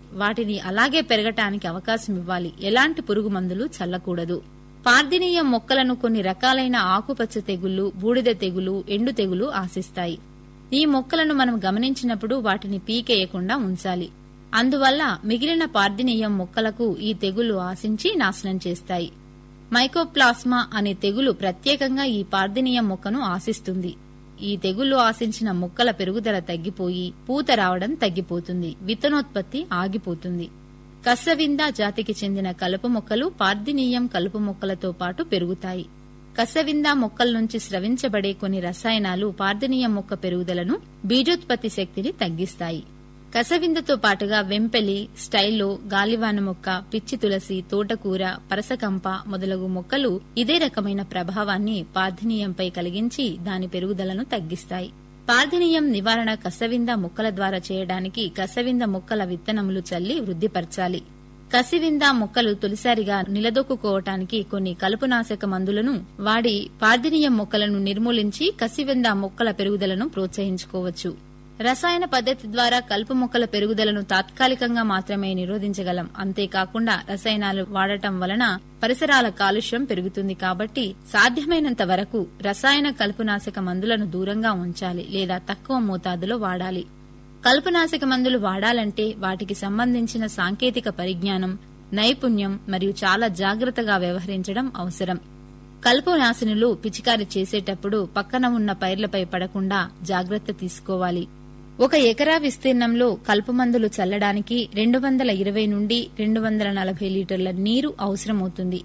వాటిని అలాగే పెరగటానికి అవకాశం ఇవ్వాలి ఎలాంటి పురుగు మందులు చల్లకూడదు పార్దినీయం మొక్కలను కొన్ని రకాలైన ఆకుపచ్చ తెగుళ్లు బూడిద తెగులు ఎండు తెగులు ఆశిస్తాయి ఈ మొక్కలను మనం గమనించినప్పుడు వాటిని పీకేయకుండా ఉంచాలి అందువల్ల మిగిలిన పార్దినీయం మొక్కలకు ఈ తెగుళ్లు ఆశించి నాశనం చేస్తాయి మైకోప్లాస్మా అనే తెగులు ప్రత్యేకంగా ఈ పార్దినీయం మొక్కను ఆశిస్తుంది ఈ తెగుళ్లు ఆశించిన మొక్కల పెరుగుదల తగ్గిపోయి పూత రావడం తగ్గిపోతుంది విత్తనోత్పత్తి ఆగిపోతుంది కస్సవింద జాతికి చెందిన కలుపు మొక్కలు పార్దినీయం కలుపు మొక్కలతో పాటు పెరుగుతాయి కసవింద మొక్కల నుంచి స్రవించబడే కొన్ని రసాయనాలు పార్దినీయం మొక్క పెరుగుదలను బీజోత్పత్తి శక్తిని తగ్గిస్తాయి కసవిందతో పాటుగా వెంపెలి స్టైలో గాలివాన మొక్క పిచ్చి తులసి తోటకూర పరసకంప మొదలగు మొక్కలు ఇదే రకమైన ప్రభావాన్ని పార్థినీయంపై కలిగించి దాని పెరుగుదలను తగ్గిస్తాయి పార్థినీయం నివారణ కసవింద మొక్కల ద్వారా చేయడానికి కసవింద మొక్కల విత్తనములు చల్లి వృద్ధిపరచాలి కసివింద మొక్కలు తొలిసారిగా నిలదొక్కుకోవటానికి కొన్ని కలుపునాశక మందులను వాడి పార్థినీయం మొక్కలను నిర్మూలించి కసివింద మొక్కల పెరుగుదలను ప్రోత్సహించుకోవచ్చు రసాయన పద్ధతి ద్వారా కలుపు మొక్కల పెరుగుదలను తాత్కాలికంగా మాత్రమే నిరోధించగలం అంతేకాకుండా రసాయనాలు వాడటం వలన పరిసరాల కాలుష్యం పెరుగుతుంది కాబట్టి సాధ్యమైనంత వరకు రసాయన కలుపునాశక మందులను దూరంగా ఉంచాలి లేదా తక్కువ మోతాదులో వాడాలి కలుపునాశక మందులు వాడాలంటే వాటికి సంబంధించిన సాంకేతిక పరిజ్ఞానం నైపుణ్యం మరియు చాలా జాగ్రత్తగా వ్యవహరించడం అవసరం కలుపు నాశనులు పిచికారి చేసేటప్పుడు పక్కన ఉన్న పైర్లపై పడకుండా జాగ్రత్త తీసుకోవాలి ఒక ఎకరా విస్తీర్ణంలో కలుపు మందులు చల్లడానికి రెండు వందల ఇరవై నుండి రెండు వందల నలభై లీటర్ల నీరు అవసరమవుతుంది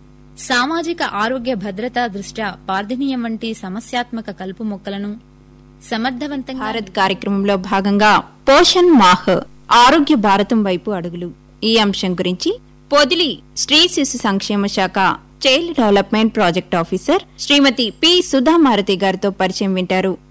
సామాజిక ఆరోగ్య భద్రతా దృష్ట్యా పార్థినీయం వంటి సమస్యాత్మక కలుపు మొక్కలను సమర్థవంతంగా భారత్ కార్యక్రమంలో భాగంగా పోషణ్ మాహ్ ఆరోగ్య భారతం వైపు అడుగులు ఈ అంశం గురించి పొదిలి స్త్రీ శిశు సంక్షేమ శాఖ child development project officer Shrimati P Sudhamarathi గారితో పరిచయం వింటారు